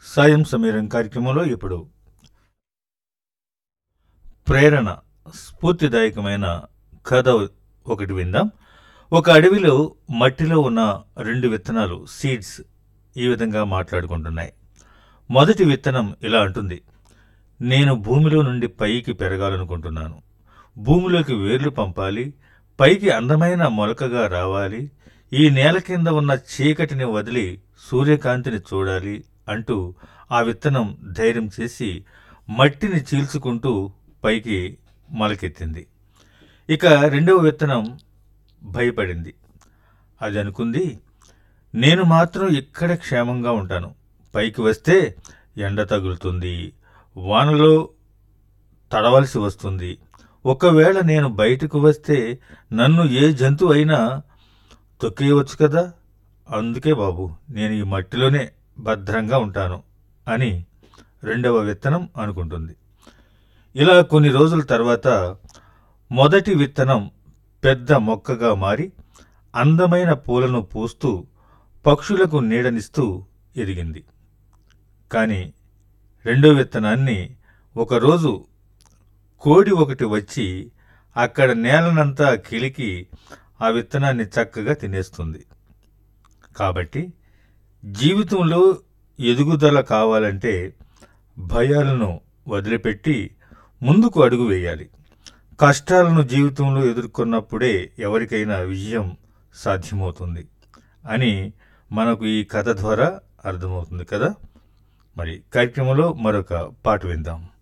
సాయం సమీరం కార్యక్రమంలో ఇప్పుడు ప్రేరణ స్ఫూర్తిదాయకమైన కథ ఒకటి విందాం ఒక అడవిలో మట్టిలో ఉన్న రెండు విత్తనాలు సీడ్స్ ఈ విధంగా మాట్లాడుకుంటున్నాయి మొదటి విత్తనం ఇలా అంటుంది నేను భూమిలో నుండి పైకి పెరగాలనుకుంటున్నాను భూమిలోకి వేర్లు పంపాలి పైకి అందమైన మొలకగా రావాలి ఈ నేల కింద ఉన్న చీకటిని వదిలి సూర్యకాంతిని చూడాలి అంటూ ఆ విత్తనం ధైర్యం చేసి మట్టిని చీల్చుకుంటూ పైకి మొలకెత్తింది ఇక రెండవ విత్తనం భయపడింది అది అనుకుంది నేను మాత్రం ఇక్కడ క్షేమంగా ఉంటాను పైకి వస్తే ఎండ తగులుతుంది వానలో తడవలసి వస్తుంది ఒకవేళ నేను బయటకు వస్తే నన్ను ఏ జంతువు అయినా తొక్కేయవచ్చు కదా అందుకే బాబు నేను ఈ మట్టిలోనే భద్రంగా ఉంటాను అని రెండవ విత్తనం అనుకుంటుంది ఇలా కొన్ని రోజుల తర్వాత మొదటి విత్తనం పెద్ద మొక్కగా మారి అందమైన పూలను పూస్తూ పక్షులకు నీడనిస్తూ ఎదిగింది కానీ రెండో విత్తనాన్ని ఒకరోజు కోడి ఒకటి వచ్చి అక్కడ నేలనంతా కిలికి ఆ విత్తనాన్ని చక్కగా తినేస్తుంది కాబట్టి జీవితంలో ఎదుగుదల కావాలంటే భయాలను వదిలిపెట్టి ముందుకు అడుగు వేయాలి కష్టాలను జీవితంలో ఎదుర్కొన్నప్పుడే ఎవరికైనా విజయం సాధ్యమవుతుంది అని మనకు ఈ కథ ద్వారా అర్థమవుతుంది కదా మరి కార్యక్రమంలో మరొక పాట విందాం